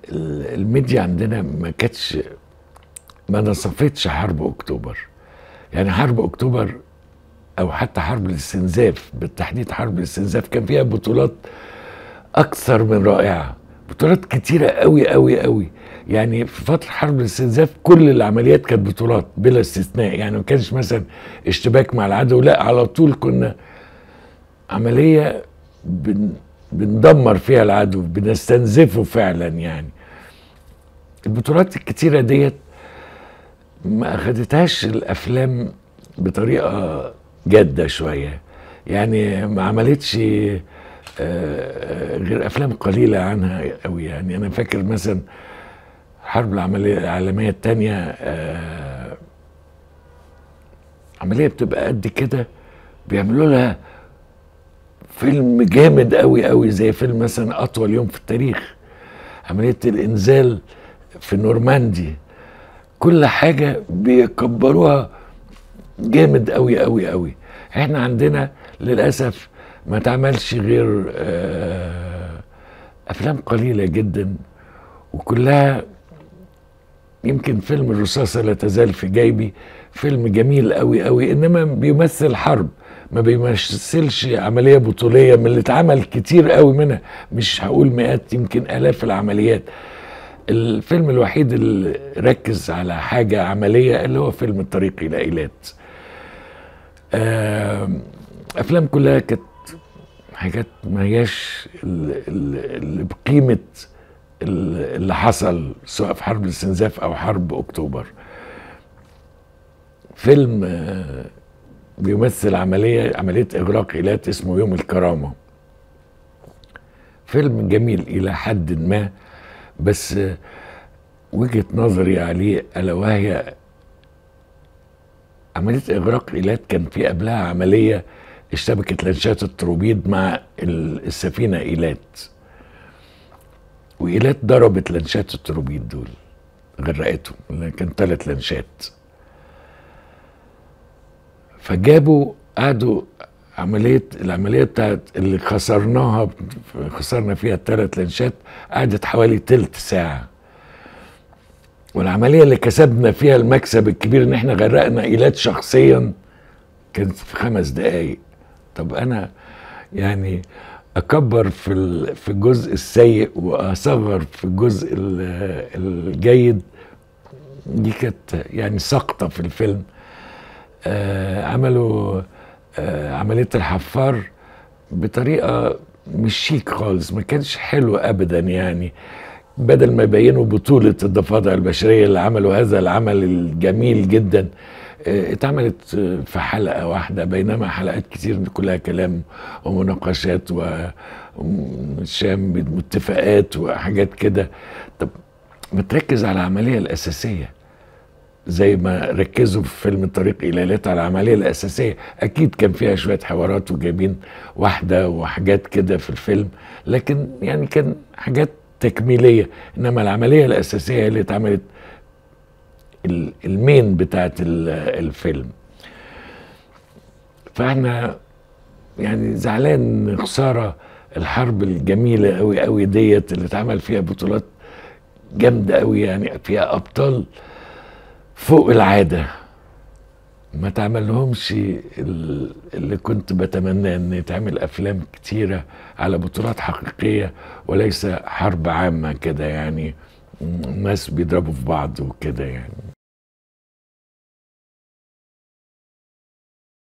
ال- الميديا عندنا ما كانتش ما نصفتش حرب اكتوبر يعني حرب اكتوبر او حتى حرب الاستنزاف بالتحديد حرب الاستنزاف كان فيها بطولات اكثر من رائعه بطولات كتيره قوي قوي قوي يعني في فتره حرب الاستنزاف كل العمليات كانت بطولات بلا استثناء يعني ما كانش مثلا اشتباك مع العدو لا على طول كنا عمليه بن بندمر فيها العدو بنستنزفه فعلا يعني البطولات الكتيره ديت ما اخدتهاش الافلام بطريقه جاده شويه يعني ما عملتش آه، آه، غير افلام قليله عنها قوي يعني انا فاكر مثلا الحرب العمليه العالميه الثانيه عمليه بتبقى قد كده بيعملوا لها فيلم جامد قوي قوي زي فيلم مثلا اطول يوم في التاريخ عمليه الانزال في نورماندي كل حاجه بيكبروها جامد قوي قوي قوي احنا عندنا للاسف ما تعملش غير آه، افلام قليله جدا وكلها يمكن فيلم الرصاصه لا تزال في جيبي فيلم جميل قوي قوي انما بيمثل حرب ما بيمثلش عمليه بطوليه من اللي اتعمل كتير قوي منها مش هقول مئات يمكن الاف العمليات الفيلم الوحيد اللي ركز على حاجه عمليه اللي هو فيلم الطريق الى ايلات آم، افلام كلها كانت حاجات ما هياش ال- ال- اللي بقيمه ال- اللي حصل سواء في حرب الاستنزاف او حرب اكتوبر فيلم آه، بيمثل عمليه عمليه اغراق ايلات اسمه يوم الكرامه فيلم جميل الى حد ما بس آه، وجهه نظري عليه الا وهي عمليه اغراق ايلات كان في قبلها عمليه اشتبكت لانشات التروبيد مع ال- السفينه ايلات وايلات ضربت لانشات التروبيد دول غرقتهم لأن كان ثلاث لانشات فجابوا قعدوا عمليه العمليه بتاعت اللي خسرناها خسرنا فيها الثلاث لانشات قعدت حوالي تلت ساعه والعمليه اللي كسبنا فيها المكسب الكبير ان احنا غرقنا ايلات شخصيا كانت في خمس دقايق طب انا يعني اكبر في ال- في الجزء السيء واصغر في الجزء ال- الجيد دي كانت يعني سقطه في الفيلم آه عملوا آه عمليه الحفار بطريقه مش شيك خالص ما كانش حلو ابدا يعني بدل ما يبينوا بطولة الضفادع البشرية اللي عملوا هذا العمل الجميل جدا آه، اتعملت آه، في حلقة واحدة بينما حلقات كتير كلها كلام ومناقشات وشام واتفاقات وحاجات كده طب ما تركز على العملية الأساسية زي ما ركزوا في فيلم الطريق الى ليلة على العمليه الاساسيه اكيد كان فيها شويه حوارات وجايبين واحده وحاجات كده في الفيلم لكن يعني كان حاجات تكميليه انما العمليه الاساسيه هي اللي اتعملت ال- المين بتاعت ال- الفيلم فاحنا يعني زعلان إن خساره الحرب الجميله قوي قوي ديت اللي اتعمل فيها بطولات جامده قوي يعني فيها ابطال فوق العاده ما تعملهمش ال- اللي كنت بتمنى ان يتعمل افلام كتيره على بطولات حقيقيه وليس حرب عامه كده يعني م- ناس بيضربوا في بعض وكده يعني